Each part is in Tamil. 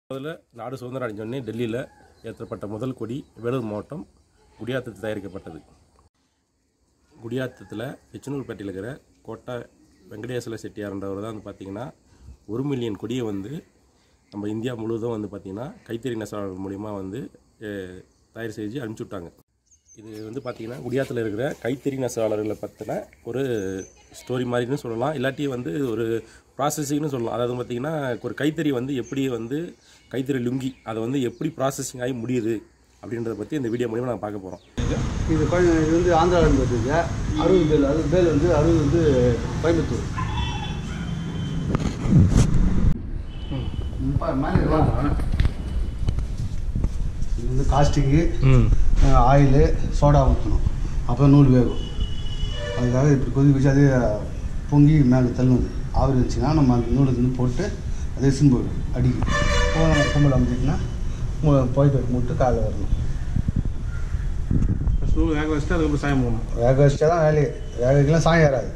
முதல்ல நாடு சுதந்திரம் அடைஞ்சோடனே டெல்லியில் ஏற்றப்பட்ட முதல் கொடி வேலூர் மாவட்டம் குடியாத்தத்தில் தயாரிக்கப்பட்டது குடியாத்தத்தில் எச்சனூர்பேட்டையில் இருக்கிற கோட்டா வெங்கடேஸ்வர செட்டியார்ன்றவர் தான் வந்து பார்த்திங்கன்னா ஒரு மில்லியன் கொடியை வந்து நம்ம இந்தியா முழுவதும் வந்து பார்த்திங்கன்னா கைத்தறி நெசவாளர் மூலிமா வந்து அஹ், தயார் செஞ்சு அனுப்பிச்சி விட்டாங்க இது வந்து பார்த்திங்கன்னா குடியாத்தில் இருக்கிற கைத்தறி நெசவாளர்களை பற்றின ஒரு ஸ்டோரி மாதிரின்னு சொல்லலாம் இல்லாட்டி வந்து ஒரு ப்ராசஸிங்னு சொல்லலாம் அதாவது பார்த்திங்கன்னா ஒரு கைத்தறி வந்து எப்படி வந்து கைத்தறி லுங்கி அதை வந்து எப்படி ப்ராசஸிங் ஆகி முடியுது அப்படின்றத பற்றி இந்த வீடியோ மூலிமா நாங்கள் பார்க்க போகிறோம் இது கோய- இது வந்து ஆந்திராவிலேருந்து வருதுங்க அறுபது பேல் அறுபது பேல் வந்து அறுபது வந்து கோயம்புத்தூர் ம், பா- மேலே இருக்கலாம். இது வந்து காஸ்டிங்கு ம் ஆயிலு சோடா ஊற்றணும் அப்போ நூல் வேகும் அதுக்காக இப்படி கொதிக்க வச்சு அதே பொங்கி மேலே தள்ளுவது ஆவிரி வச்சுன்னா நம்ம அந்த நூலை வந்து போட்டு அதே சிம்பு அடிக்கும் இப்போ நம்ம கும்பல் அமைச்சிட்டுனா போயிட்டு மூட்டு காலைல வரணும் நூல் வேக வச்சுட்டு அதுக்கப்புறம் சாயம் போடணும் வேக வச்சா தான் வேலையே வேக வைக்கலாம் சாயம் ஏறாது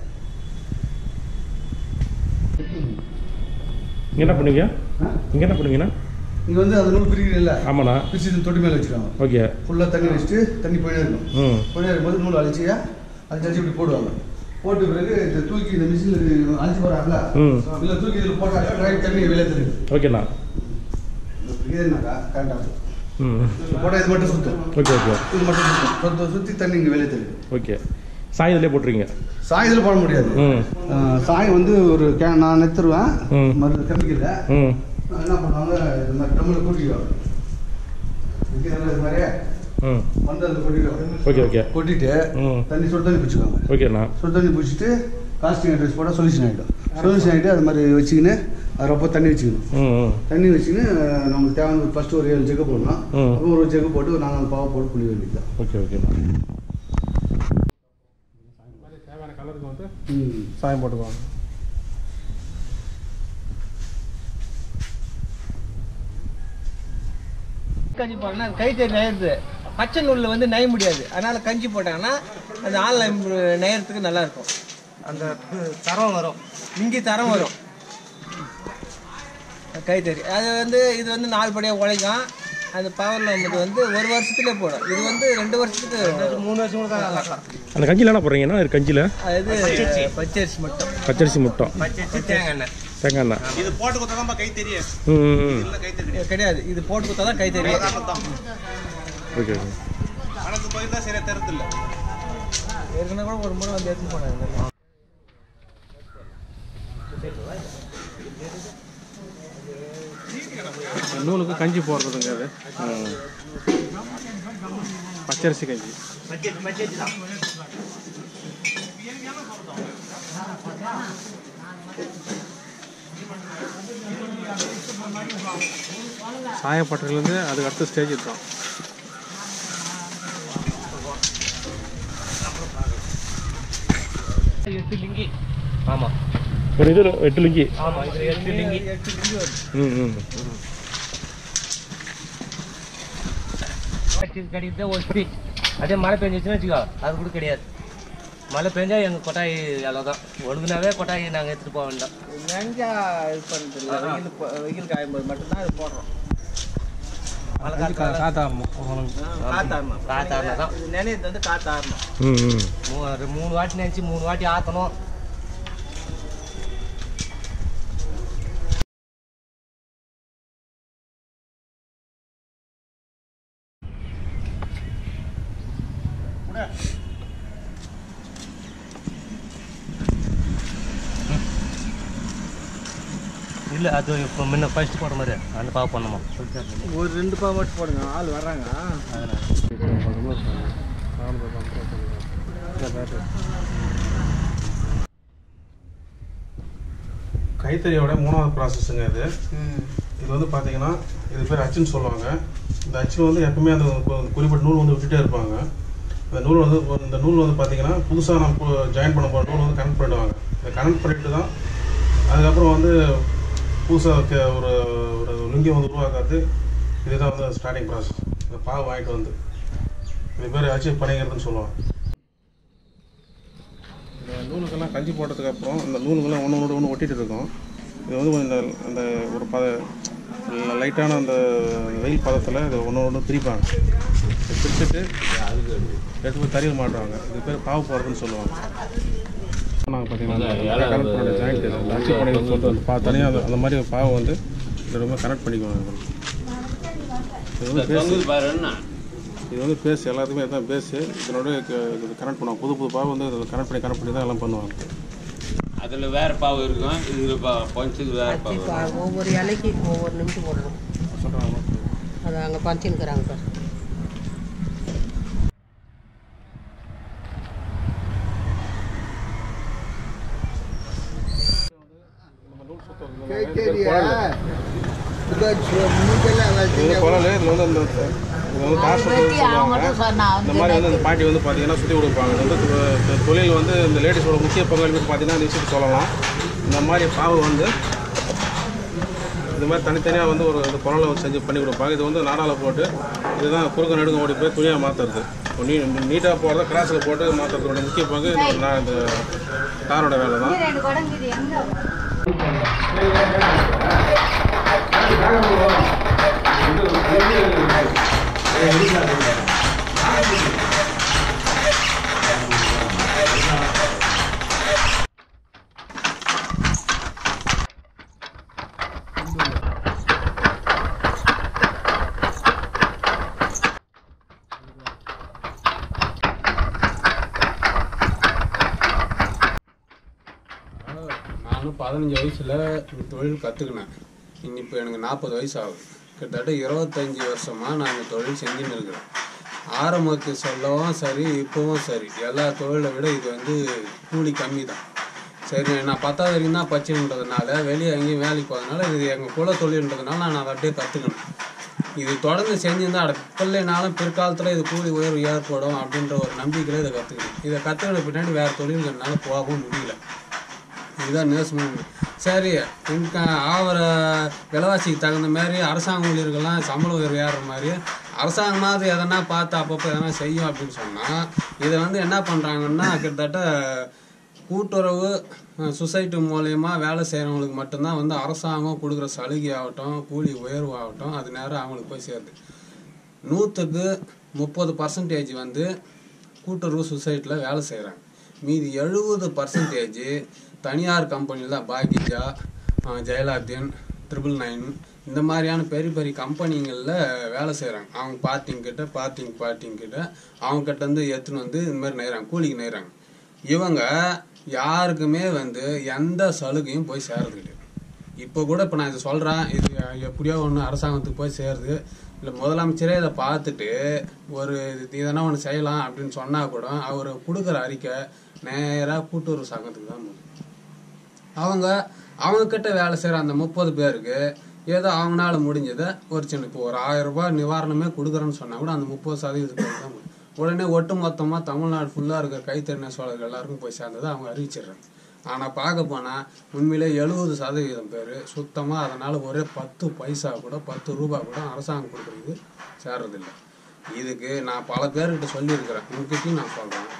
இங்கே என்ன பண்ணுவீங்க இங்கே என்ன பண்ணுவீங்கண்ணா இங்கே வந்து அந்த நூல் பிரிக்கிறது இல்லை ஆமாண்ணா பிரிச்சு இந்த தொட்டி மேலே வச்சுருவாங்க ஓகே ஃபுல்லாக தண்ணி வச்சுட்டு தண்ணி போயிட்டே இருக்கும் ம் போயிட்டே இருக்கும்போது நூல் அழிச்சியா அழிச்சு அழிச்சு இப்படி போடுவாங்க போட்ட பிறகு இந்த தூக்கி இந்த மிஷினில் அழிச்சு போடுறாங்கல்ல ம். இல்லை தூக்கி இதில் போட்டாங்க ரைட் தண்ணி வெளியே தெரியுது ஓகேண்ணா இதுனாக்கா கரெக்டாக ம் போட்டால் இது மட்டும் சுற்றும் ஓகே ஓகே இது மட்டும் சுற்றும் சுத்த சுற்றி தண்ணி இங்கே வெளியே தெரியுது ஓகே சாயத்திலே போட்டுருங்க சாயம் இதில் போட முடியாது ம் ஆஹ் சாயம் வந்து ஒரு கே நான் நெத்துருவேன் ம். மருந்து கெமிக்கலில் ம் என்ன பண்ணுவாங்க இது மாதிரி ட்ரம்மில் கூட்டிக்குவாங்க விற்கிறதுல இது மாதிரியே ம் வந்து அதில் கொட்டிடுவாங்க ஓகே ஓகே கொட்டிட்டு ம் தண்ணி சுடு தண்ணி பிடிச்சிக்குவாங்க ஓகேண்ணா சுடு தண்ணி பிடிச்சிட்டு காஸ்டிங் அட்ரஸ் போட்டால் சொல்யூஷன் ஆகிடும் சொல்யூஷன் ஆகிட்டு அது மாதிரி வச்சுக்கின்னு அது ரொம்ப தண்ணி வச்சுக்கணும் ம் ம் தண்ணி வச்சுக்கின்னு நமக்கு தேவையான ஃபஸ்ட்டு ஒரு ஏழு ஜெக்கு போடணும் ம். அப்புறம் ஒரு ஜெக்கு போட்டு ஒரு நாலு பாவை போட்டு புளி வேண்டியது தான் ஓகே ஓகேண்ணா தேவையான கலருக்கு வந்து ம் சாயம் போட்டுக்குவாங்க கஞ்சி போட்டோம்னா அது கைத்தறி நெய்யுது பச்சை நூலில் வந்து நெய்ய முடியாது அதனால கஞ்சி போட்டாங்கன்னா அந்த ஆன்லைன் நெய்யறதுக்கு நல்லா இருக்கும் அந்த தரம் வரும் இங்கே தரம் வரும் கைத்தறி அது வந்து இது வந்து நாலு படியாக உழைக்கும் அது பவரில் இது வந்து ஒரு வருஷத்துலேயே போடும் இது வந்து ரெண்டு வருஷத்துக்கு மூணு வருஷம் கூட தான் ஆகலாம். அந்த கஞ்சியில் என்ன போடுறீங்கன்னா அது கஞ்சியில் அது பச்சரிசி மட்டும் பச்சரிசி முட்டம் பச்சரிசி தேங்காய் எண்ணெய் தேங்காய் எண்ணெய் இது போட்டு கொடுத்தா கை தெரியும் ம் ம், ம் இல்ல கை தெரியும் இது கிடையாது இது போட்டு கொடுத்தா தான் கைத்தறி ஓகே ஓகே கணக்கு போய் தான் சரியா தருது இல்ல ஏற்கனவே கூட ஒரு முறை வந்து எடுத்துன்னு போனாங்க நூலுக்கு கஞ்சி போடுறதுங்க அது பச்சரிசி கஞ்சி சாயப்பட்டதுலேருந்து அதுக்கு அடுத்த ஸ்டேஜ் தான் எட்டு லிங்கி ஆமாம் ஒரு இது எட்டு லுங்கி ஆமாம் இது எட்டு லிங்கி எட்டு லிங்கி வருது ம் ம் கிடைக்கிறது ஒரு ஸ்பீச் அதே மழை பெஞ்சிச்சுன்னு வச்சுக்கோ அது கூட கிடையாது மழை பெஞ்சா எங்கள் கொட்டாய் அவ்வளோதான் ஒழுங்குனாவே கொட்டாய் நாங்கள் எடுத்துகிட்டு போக வேண்டாம் நஞ்சா இது பண்ணுறது இல்லை வெயில் போ- வெயில் காயும்போது மட்டும்தான் அது போடுறோம் மழை காற்று காத்தாரணும் காத்தாரணும் காத்தாரணும் தான் இது நினைறது வந்து காத்தாரணும் ம் ம் மூணு மூணு வாட்டி நினச்சி மூணு வாட்டி ஆற்றணும் இல்லை அது இப்போ முன்ன ஃபர்ஸ்ட் போடுற மாதிரி அந்த பாவ பண்ணுமா ஒரு ரெண்டு பா மட்டும் போடுங்க ஆள் வர்றாங்க கைத்தறியோட மூணாவது ப்ராசஸ்ஸுங்க இது இது வந்து பார்த்தீங்கன்னா இது பேர் அச்சுன்னு சொல்லுவாங்க இந்த அச்சு வந்து எப்பவுமே அந்த கு- குறிப்பிட்ட நூல் வந்து விட்டுட்டே இருப்பாங்க அந்த நூல் வந்து ஒரு- இந்த நூல் வந்து பார்த்தீங்கன்னா புதுசாக நம்ம ஜாயின் பண்ண போகிற நூல் வந்து கனெக்ட் பண்ணிடுவாங்க இந்த கனெக்ட் பண்ணிட்டு தான் அதுக்கப்புறம் வந்து புதுசாக ஒரு ஒரு லுங்கி வந்து உருவாக்காது இதுதான் வந்து ஸ்டார்டிங் ப்ராசஸ் இந்த பாவு வாங்கிட்டு வந்து இது பேர் அச்சீவ் பண்ணிக்கிறதுன்னு சொல்லுவாங்க இந்த நூலுக்கெல்லாம் கஞ்சி போட்டதுக்கு அப்புறம் இந்த நூலுக்கெல்லாம் ஒன்று ஒன்று ஒன்று ஒட்டிட்டு இருக்கும் இது வந்து கொஞ்சம் இந்த- அந்த ஒரு பத லைட்டான அந்த வெயில் பதத்தில் இதை ஒன்று ஒன்று பிரிப்பாங்க இதை பிரிச்சுட்டு எடுத்து போய் தறியில் மாட்டுவாங்க இது பேர் பாவு போகிறதுன்னு சொல்லுவாங்க நாங்கள் பார்த்தீங்கன்னா கனெக்ட் பண்ண ஜாயிண்ட் இது அச்சு பண்ணின்னு சொல்லிட்டு அந்த பா தனியாக அந்த- அந்த மாதிரி ஒரு பாவை வந்து இதில் ரொம்ப கனெக்ட் பண்ணிக்குவாங்க இது வந்து பேஸ் இது வந்து பேஸ் எல்லாத்துக்குமே இதுதான் பேஸு இதனோட க- இது கனெக்ட் பண்ணுவாங்க புது புது பாவை வந்து இதில் கனெக்ட் பண்ணி கனெக்ட் பண்ணி தான் எல்லாம் பண்ணுவாங்க அதில் வேறு பாவு இருக்கும் இதில் பா பஞ்சது வேறு பாவு இப்போ ஒவ்வொரு இலைக்கு ஒவ்வொரு நிமிஷம் போடணும் சொல்கிறாங்க அதை அங்கே பஞ்சின்னுக்குறாங்க சார் இது வந்து குழல் இதில் வந்து அந்த இது வந்து காசு சொல்லுவாங்க இந்த மாதிரி வந்து இந்த பாட்டி வந்து பார்த்தீங்கன்னா சுற்றி கொடுப்பாங்க இது வந்து தொ- தொ- தொழில் வந்து இந்த லேடிஸோட முக்கிய பங்களிப்பு பார்த்தீங்கன்னா இந்த விஷயத்தை சொல்லலாம் இந்த மாதிரி பாவு வந்து இந்த மாதிரி தனித்தனியாக வந்து ஒரு இந்த குழலை வச்சு செஞ்சு பண்ணி கொடுப்பாங்க இது வந்து நாடால போட்டு இதுதான் குறுக்க நடுங்க ஓடி போய் துணியாக மாற்றுறது நீ நீட்டாக போகிறத கிராஸில் போட்டு மாற்றுறதோட முக்கிய பங்கு இந்த நான் இந்த காரோட வேலை தான் நானும் பதினஞ்சு வயசில் இந்த தொழில் கற்றுக்கினேன் இன்னி இப்போ எனக்கு நாற்பது வயசு ஆகுது கிட்டத்தட்ட இருபத்தஞ்சி வருஷமாக நான் இந்த தொழில் செஞ்சுன்னு இருக்கிறேன் ஆரம்பத்து சொல்லவும் சரி இப்போவும் சரி எல்லா தொழிலை விட இது வந்து கூலி கம்மி தான் சரி நான் பத்தாவது வரைக்கும் தான் பச்சைன்றதுனால வெளியே எங்கேயும் வேலைக்கு போகிறதுனால இது எங்கள் குல தொழில்ன்றதுனால நான் அதை அப்படியே கற்றுக்கணும் இது தொடர்ந்து செஞ்சிருந்தா அட பிள்ளைனாலும் பிற்காலத்தில் இது கூலி உயர்வு ஏற்படும் அப்படின்ற ஒரு நம்பிக்கையில் இதை கற்றுக்கணும் இதை கற்றுக்கின பின்னாடி வேறு தொழிலுக்கு என்னால் போகவும் முடியல இதுதான் நேசம் சரி இன்க ஆகிற விலைவாசிக்கு தகுந்த மாதிரி அரசாங்க ஊழியர்கள்லாம் சம்பள உயர்வு ஏறுற மாதிரி அரசாங்கமாவது எதனா பார்த்து அப்பப்போ எதனா செய்யும் அப்படின்னு சொன்னால் இதை வந்து என்ன பண்ணுறாங்கன்னா கிட்டத்தட்ட கூட்டுறவு சொசைட்டி மூலயமா வேலை செய்கிறவங்களுக்கு மட்டும்தான் வந்து அரசாங்கம் கொடுக்குற சலுகை ஆகட்டும் கூலி உயர்வு ஆகட்டும் அது நேரம் அவங்களுக்கு போய் சேருது நூற்றுக்கு முப்பது பர்சன்டேஜ் வந்து கூட்டுறவு சொசைட்டியில் வேலை செய்கிறாங்க மீதி எழுபது பர்சன்டேஜ் தனியார் கம்பெனியில் தான் பாகிஜா அஹ், ஜெயலாத்தியன் ட்ரிபிள் நைன் இந்த மாதிரியான பெரிய பெரிய கம்பெனிங்களில் வேலை செய்கிறாங்க அவங்க பார்ட்டிங் கிட்ட பார்ட்டிங் பார்ட்டிங் கிட்ட அவங்க கிட்ட இருந்து எடுத்துன்னு வந்து இந்த மாதிரி நெய்கிறாங்க கூலிக்கு நெய்கிறாங்க இவங்க யாருக்குமே வந்து எந்த சலுகையும் போய் சேர்றது கிடையாது இப்போ கூட இப்போ நான் இதை சொல்கிறேன் இது எப்படியோ ஒன்று அரசாங்கத்துக்கு போய் சேருது இல்லை முதலமைச்சரே இதை பார்த்துட்டு ஒரு இது எதனா ஒன்று செய்யலாம் அப்படின்னு சொன்னால் கூட அவர் கொடுக்குற அறிக்கை நேராக கூட்டுறவு சங்கத்துக்கு தான் போகுது அவங்க அவங்க கிட்ட வேலை செய்கிற அந்த முப்பது பேருக்கு ஏதோ அவங்களால முடிஞ்சதை ஒரு சின்ன இப்போ ஒரு ஆயிரம் ரூபாய் நிவாரணமே கொடுக்குறேன்னு சொன்னா கூட அந்த முப்பது சதவீதத்துக்கு தான் முடியும். உடனே ஒட்டு மொத்தமாக தமிழ்நாடு ஃபுல்லாக இருக்கிற கைத்தறி நெசவாளர்கள் எல்லாருக்கும் போய் சேர்ந்ததை அவங்க அறிவிச்சிடுறாங்க ஆனால் பார்க்க போனால் உண்மையிலே எழுபது சதவீதம் பேர் சுத்தமாக அதனால் ஒரே பத்து பைசா கூட பத்து ரூபா கூட அரசாங்கம் கொடுக்குறது சேர்றதில்லை இதுக்கு நான் பல பேர்கிட்ட சொல்லியிருக்கிறேன் உங்ககிட்டயும் நான் சொல்கிறேன்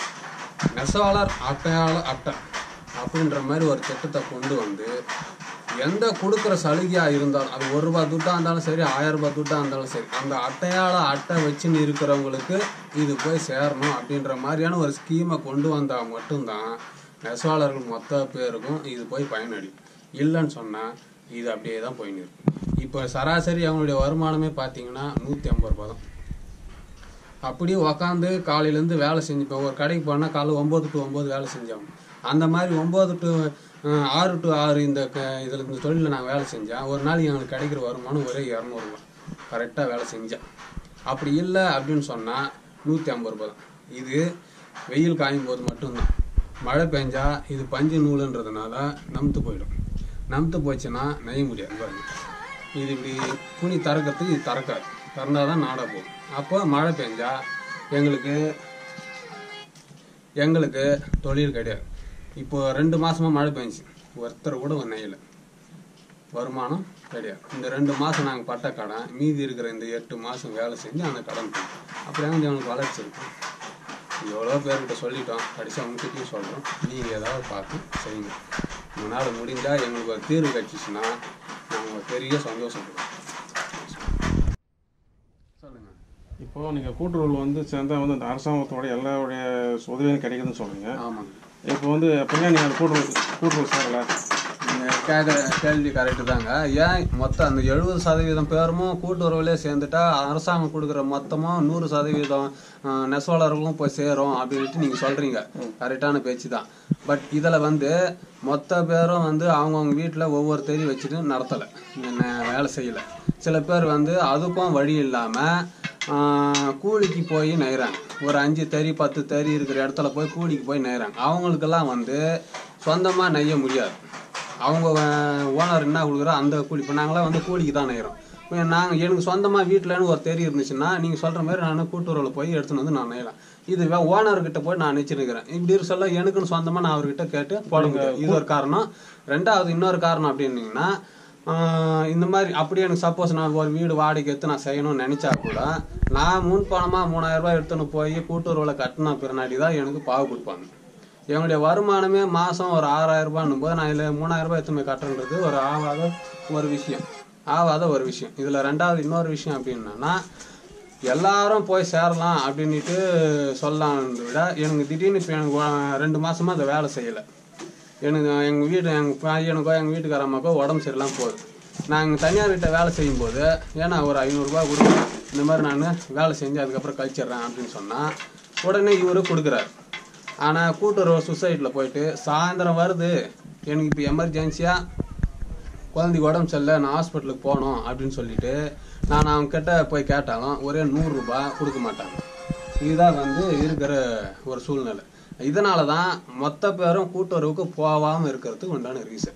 நெசவாளர் அட்டையாள அட்டை அப்படின்ற மாதிரி ஒரு திட்டத்தை கொண்டு வந்து எந்த கொடுக்குற சலுகையாக இருந்தாலும் அது ஒரு ரூபா துட்டாக இருந்தாலும் சரி ஆயிரம் ரூபாய் துட்டாக இருந்தாலும் சரி அந்த அட்டையாள அட்டை வச்சுன்னு இருக்கிறவங்களுக்கு இது போய் சேரணும் அப்படின்ற மாதிரியான ஒரு ஸ்கீமை கொண்டு வந்தால் மட்டும்தான் நெசவாளர்கள் மொத்த பேருக்கும் இது போய் பயனடையும் இல்லைன்னு சொன்னால் இது அப்படியே தான் போயின்னு இருக்கும் இப்போ சராசரி அவங்களுடைய வருமானமே பார்த்தீங்கன்னா நூற்றி ஐம்பது ரூபா தான் அப்படியே உக்காந்து காலையிலேருந்து வேலை செஞ்சு இப்போ ஒரு கடைக்கு போனால் காலைல ஒம்பது டு ஒம்பது வேலை செஞ்சோம் அந்த மாதிரி ஒம்பது டு ஆறு டு ஆறு இந்த க இதில் இந்த தொழிலில் நான் வேலை செஞ்சேன் ஒரு நாளைக்கு எங்களுக்கு கிடைக்கிற வருமானம் ஒரே இரநூறுவா கரெக்டாக வேலை செஞ்சேன் அப்படி இல்லை அப்படின்னு சொன்னால் நூற்றி ஐம்பது ரூபா தான் இது வெயில் காயும் போது மட்டும்தான் மழை பெஞ்சா இது பஞ்சு நூலுன்றதுனால நமுத்து போயிடும் நமுத்து போச்சுன்னா நெய்ய முடியாது பாருங்க இது இப்படி துணி திறக்கிறதுக்கு இது திறக்காது திறந்தால் தான் நாடா போகும் அப்போ மழை பெஞ்சா எங்களுக்கு எங்களுக்கு தொழில் கிடையாது இப்போ ரெண்டு மாசமா மழை பெஞ்சுச்சு ஒருத்தர் கூட ஒரு நெய்யல வருமானம் கிடையாது இந்த ரெண்டு மாதம் நாங்கள் பட்ட கடன் மீதி இருக்கிற இந்த எட்டு மாதம் வேலை செஞ்சு அந்த கடன் போகும். அப்புறம் எங்க எங்களுக்கு வளர்ச்சி இருக்கும் எவ்வளோ பேர்கிட்ட சொல்லிட்டோம் கடைசி அவங்ககிட்டயும் சொல்கிறோம் நீங்கள் ஏதாவது பார்த்து செய்யுங்க உங்களால் முடிஞ்சால் எங்களுக்கு ஒரு தீர்வு கிடச்சிச்சின்னா நாங்கள் பெரிய சந்தோஷப்படுவோம் இப்போ நீங்கள் கூட்டுறவு வந்து சேர்ந்தா வந்து அந்த அரசாங்கத்தோட எல்லாருடைய உதவியும் கிடைக்குதுன்னு சொல்கிறீங்க ஆமாங்க இப்போ வந்து எப்படியா நீங்கள் அந்த கூட்டுறவு கூட்டுறவு சேரலை நீங்கள் கேட்குற கேள்வி கரெக்டு தாங்க ஏன் மொத்தம் அந்த எழுபது சதவீதம் பேரும் கூட்டுறவுலே சேர்ந்துட்டா அரசாங்கம் கொடுக்குற மொத்தமும் நூறு சதவீதம் அஹ், நெசவாளர்களும் போய் சேரும் அப்படின்ட்டு நீங்கள் சொல்கிறீங்க கரெக்டான பேச்சு தான் பட் இதில் வந்து மொத்த பேரும் வந்து அவங்கவுங்க வீட்டில் ஒவ்வொரு தெரி வச்சுட்டு நடத்தலை வேலை செய்யலை சில பேர் வந்து அதுக்கும் வழி இல்லாமல் கூலிக்கு போய் நெய்கிறாங்க ஒரு அஞ்சு தறி பத்து தறி இருக்கிற இடத்துல போய் கூலிக்கு போய் நெய்கிறாங்க அவங்களுக்கெல்லாம் வந்து சொந்தமாக நெய்ய முடியாது அவங்க ஓனர் என்ன கொடுக்குறோ அந்த கூலி இப்போ நாங்களாம் வந்து கூலிக்கு தான் நெய்கிறோம் இப்போ நாங்கள் எனக்கு சொந்தமாக வீட்டிலன்னு ஒரு தெரி இருந்துச்சுன்னா நீங்கள் சொல்கிற மாதிரி நான் கூட்டுறவில் போய் எடுத்துன்னு வந்து நான் நெய்யலாம் இது ஓனர்கிட்ட போய் நான் நினச்சிருக்கிறேன் இப்படி இருக்க சொல்ல எனக்குன்னு சொந்தமாக நான் அவர்கிட்ட கேட்டு போட முடியும் இது ஒரு காரணம் ரெண்டாவது இன்னொரு காரணம் அப்படின்னீங்கன்னா ஆஹ் இந்த மாதிரி அப்படியே எனக்கு சப்போஸ் நான் ஒரு வீடு வாடகைக்கு எடுத்து நான் செய்யணும்னு நினச்சா கூட நான் முன் பணமாக மூணாயிரம் ரூபாய் எடுத்துன்னு போய் கூட்டுறவில் கட்டின பின்னாடி தான் எனக்கு பாவு கொடுப்பாங்க என்னுடைய வருமானமே மாதம் ஒரு ஆறாயிரம் ரூபாய்னும் போது நான் இதில் மூணாயிரம் ரூபாய் எடுத்துன்னு போய் கட்டுறது ஒரு ஆகாத ஒரு விஷயம் ஆகாத ஒரு விஷயம் இதில் ரெண்டாவது இன்னொரு விஷயம் அப்படின்னா எல்லாரும் போய் சேரலாம் அப்படின்ட்டு சொல்லலாம்னு விட எனக்கு திடீர்னு இப்போ எனக்கு வ- ரெண்டு மாசமா அந்த வேலை செய்யலை எனக்கு எங்கள் வீட்டு எங்கள் பையனுக்கோ எங்கள் வீட்டுக்காரம்மாக்கோ உடம்பு சரியில்லாம போகுது நாங்கள் தனியார்கிட்ட வேலை செய்யும்போது ஏன்னா ஒரு ஐநூறுரூபா கொடுங்க இந்த மாதிரி நான் வேலை செஞ்சு அதுக்கப்புறம் கழிச்சிடுறேன் அப்படின்னு சொன்னால் உடனே இவரு கொடுக்குறாரு ஆனால் கூட்டுறவு சொசைட்டியில் போயிட்டு சாயந்தரம் வருது எனக்கு இப்போ எமர்ஜென்சியாக குழந்தைக்கு உடம்பு சரியில்லை நான் ஹாஸ்பிட்டலுக்கு போகணும் அப்படின்னு சொல்லிட்டு நான் அவங்க கிட்ட போய் கேட்டாலும் ஒரே நூறுரூபா கொடுக்க மாட்டாங்க இதுதான் வந்து இருக்கிற ஒரு சூழ்நிலை இதனால தான் மொத்த பேரும் கூட்டுறவுக்கு போகாமல் இருக்கிறதுக்கு உண்டான ரீசன்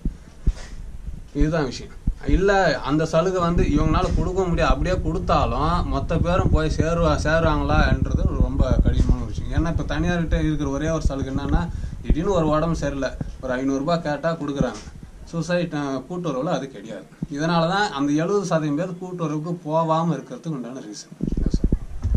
இதுதான் விஷயம் இல்லை அந்த சலுகை வந்து இவங்களால கொடுக்க முடியாது அப்படியே கொடுத்தாலும் மொத்த பேரும் போய் சேருவா சேருவாங்களான்றது ரொம்ப கடினமான விஷயம் ஏன்னா இப்போ தனியார்கிட்ட இருக்கிற ஒரே ஒரு சலுகை என்னன்னா திடீர்னு ஒரு உடம்பு சரியில்லை ஒரு ஐநூறுரூபா கேட்டால் கொடுக்குறாங்க சொசைட்டி கூட்டுறவில் அது கிடையாது இதனால தான் அந்த எழுபது சதவீதம் பேர் கூட்டுறவுக்கு போகாமல் இருக்கிறதுக்கு உண்டான ரீசன் சார்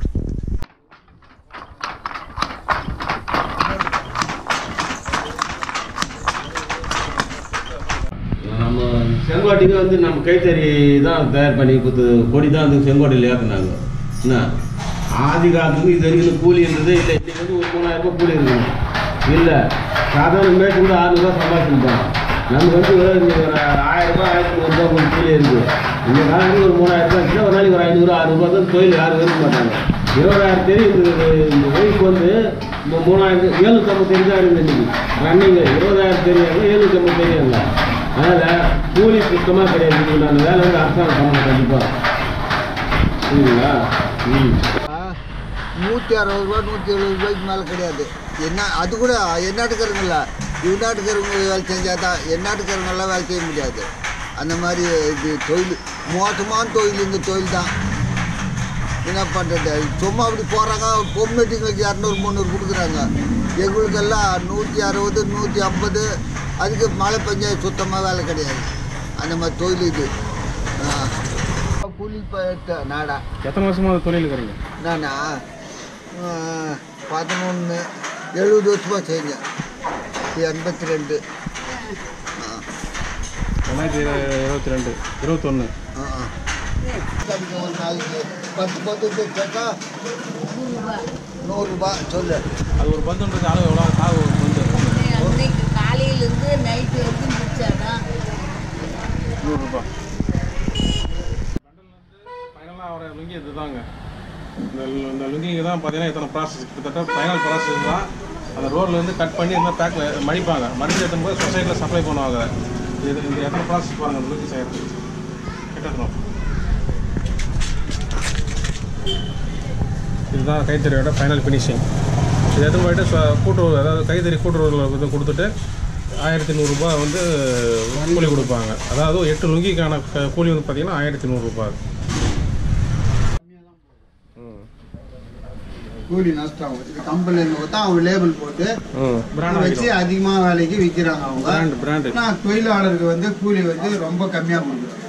நம்ம செங்கோட்டைக்கு வந்து நம்ம கைத்தறி தான் தயார் பண்ணி கொடுத்து கொடி தான் வந்து செங்கோட்டையில் ஏற்றினாங்க என்ன ஆதி காலத்துக்கு இது வரைக்கும் கூலி இருந்தது இல்லை இன்னைக்கு வந்து ஒரு மூணாயிரம் ரூபாய் கூலி இருக்கணும் இல்லை சாதாரண மேட்டு கூட ஆறுநூறுவா சம்பாதிச்சிருப்பாங்க நமக்கு வந்து இன்னைக்கு ஒரு ஆயிரம் ரூபாய் ஆயிரத்தி நூறுரூவா கொஞ்சம் கூலி இருக்குது இந்த காலத்துக்கு ஒரு மூணாயிரம் ரூபாய் இருந்துச்சுன்னா ஒரு நாளைக்கு ஒரு ஐநூறு ஆறுநூறுவா தான் தொழில் யாரும் இருக்க மாட்டாங்க இருபதாயிரம் தேதி இந்த இந்த வயசுக்கு வந்து இந்த மூணாயிரம் ஏழுநூற்றம்பது தேதி தான் இருக்குது இன்னைக்கு ரன்னிங் இருபதாயிரம் தெரியாங்க ஏழுநூற்றம்பது தெரியாங்க அதனால் கூலி சுத்தமாக கிடையாது இதுக்கு அந்த வேலை வந்து அரசாங்கம் பண்ணணும் கண்டிப்பாக புரியுதுங்களா ம் நூற்றி அறுபது ரூபா நூற்றி எழுபது ரூபாய்க்கு மேலே கிடையாது என்ன அது கூட எந்நாட்டுக்காரங்கள இந்நாட்டுக்காரங்க வேலை செஞ்சால் தான் எந்நாட்டுக்காரங்கெல்லாம் வேலை செய்ய முடியாது அந்த மாதிரி இது தொழில் மோசமான தொழில் இந்த தொழில் தான் என்ன பண்ணுறது சும்மா அப்படி போகிறாங்க பொம்மெட்டிங்களுக்கு இரநூறு முந்நூறு கொடுக்குறாங்க எங்களுக்கெல்லாம் நூற்றி அறுபது நூற்றி ஐம்பது அதுக்கு மழை பெஞ்சா சுத்தமாக வேலை கிடையாது அந்த மாதிரி தொழில் இது ஆ. கூலி ப- நாடா எத்தனை வருஷமா அந்த தொழில் இருக்கிறீங்க நானா பதினொன்று எழுபது வருஷமாக செஞ்சேன் எண்பத்தி ரெண்டு ரெண்டாயிரத்தி இருபத்தி ரெண்டு இருபத்தொன்று ஒரு நாளைக்கு பத்து பத்து கேட்டால் நூறுரூபா சொல்லு அது ஒரு பந்துன்றது அளவு எவ்வளோ ஆகும் ஒரு பந்து அன்னைக்கு காலையிலேருந்து நைட்டு வரைக்கும் பிடிச்சாதான் நூறுரூபா ஃபைனலாக வர லுங்கி இதுதாங்க இந்த லு- இந்த லுங்கிங்க தான் பார்த்தீங்கன்னா இத்தனை ப்ராசஸ் கிட்டத்தட்ட ஃபைனல் ப்ராசஸ் தான் அந்த ரோட்லேருந்து கட் பண்ணி இந்த பேக்கில் மடிப்பாங்க மடிச்சு எடுத்துன்னு போய் சொசைட்டியில் சப்ளை பண்ணுவாங்க இது இந்த எத்தனை ப்ராசஸ் பாருங்கள் அந்த லுங்கி செய்கிறது கிட்டத்தட்ட இதுதான் கைத்தறியோட ஃபைனல் ஃபினிஷிங் இது எடுத்து போயிட்டு ச- கூட்டுறவு அதாவது கைத்தறி கூட்டுறவுல வந்து கொடுத்துட்டு ஆயிரத்தி நூறுரூபா வந்து கூலி கொடுப்பாங்க அதாவது எட்டு லுங்கிக்கான க- கூலி வந்து பார்த்தீங்கன்னா ஆயிரத்தி நூறுரூபா கூலி நஷ்டம் இது கம்பெனியில் தான் அவங்க லேபிள் போட்டு பிராண்ட் வச்சு அதிகமாக வேலைக்கு விற்கிறாங்க பிராண்ட் அவங்க பிராண்டு ஆனால் தொழிலாளருக்கு வந்து கூலி வந்து ரொம்ப கம்மியாக கொடுக்குறாங்க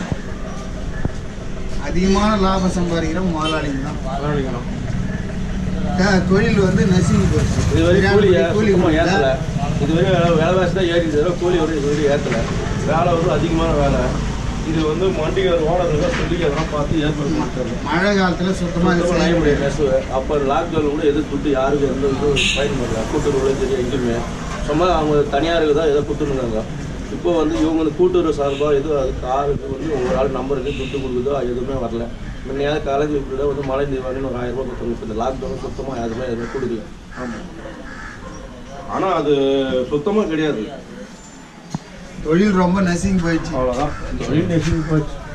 அதிகமான லாபம் சம்பாதிக்கிற முதலாளிங்க தான் பரவாயில்லைங்களா த- தொழில் வந்து நசுங்கி போச்சு இது வரைக்கும் கூலி கூலி சுத்தமாக கொடுக்கல. ஏற்றலை இது வரைக்கும் வேலை வேலைவாசி தான் ஏறிட்டு கூலி ஒரு இது வரைக்கும் ஏற்றலை வேலை வந்து அதிகமான வேலை இது வந்து வண்டிகள் ஓனர்கள் சொல்லி அதெல்லாம் பார்த்து ஏற்பாடு பண்ணிட்டாங்க மழை காலத்தில் சுத்தமாக இது செய்ய முடியாது நெசவு அப்போ லாக்டவுன் கூட எது துட்டு யாருக்கும் எந்த இதுவும் ஃபைன் பண்ணல கூட்டுறவு சரி எங்கேயுமே சும்மா அவங்க தனியாருக்கு தான் ஏதோ கொடுத்துருந்தாங்க இப்போ வந்து இவங்க வந்து கூட்டுறவு சார்பாக எதுவும் அது காருக்கு வந்து ஒவ்வொரு ஆள் நம்பருக்கு துட்டு கொடுக்குதோ அது எதுவுமே வரல முன்னையாவது காலேஜ் இப்படி தான் வந்து மழை தீபாவளின்னு ஒரு ஆயிரம் ரூபாய் கொடுத்தாங்க இப்போ இந்த லாக்டவுன் சுத்தமாக யாருமே எதுவுமே கொடுக்கல ஆமாம் ஆனால் அது சுத்தமாக கிடையாது தொழில் ரொம்ப நசுங்கி போயிடுச்சு அவ்வளோதான் தொழில் நெசிங் போச்சு